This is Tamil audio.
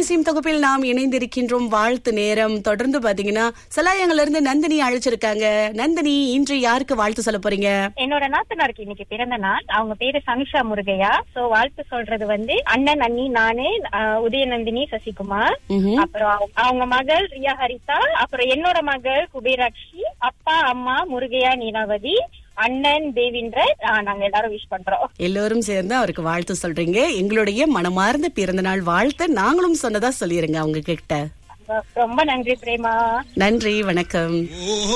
அதிசயம் தொகுப்பில் நாம் இணைந்திருக்கின்றோம் வாழ்த்து நேரம் தொடர்ந்து பாத்தீங்கன்னா சலாயங்கள்ல இருந்து நந்தினி அழைச்சிருக்காங்க நந்தினி இன்று யாருக்கு வாழ்த்து சொல்ல போறீங்க என்னோட நாத்தனாருக்கு இன்னைக்கு பிறந்த நாள் அவங்க பேரு சமிஷா முருகையா சோ வாழ்த்து சொல்றது வந்து அண்ணன் அண்ணி நானு ஆஹ், உதயநந்தினி சசிகுமார் ம்ஹும். அப்புறம் அவங்க- அவங்க மகள் ரியா ஹரிதா அப்புறம் என்னோட மகள் குபேராட்சி அப்பா அம்மா முருகையா நீலாவதி அண்ணன் தேவின்ற நாங்க எல்லாரும் விஷ் பண்றோம் எல்லோரும் சேர்ந்து அவருக்கு வாழ்த்து சொல்றீங்க எங்களுடைய மனமார்ந்த பிறந்த நாள் வாழ்த்து நாங்களும் சொன்னதா சொல்லிருங்க அவங்க கிட்ட ரொம்ப நன்றி பிரேமா நன்றி வணக்கம்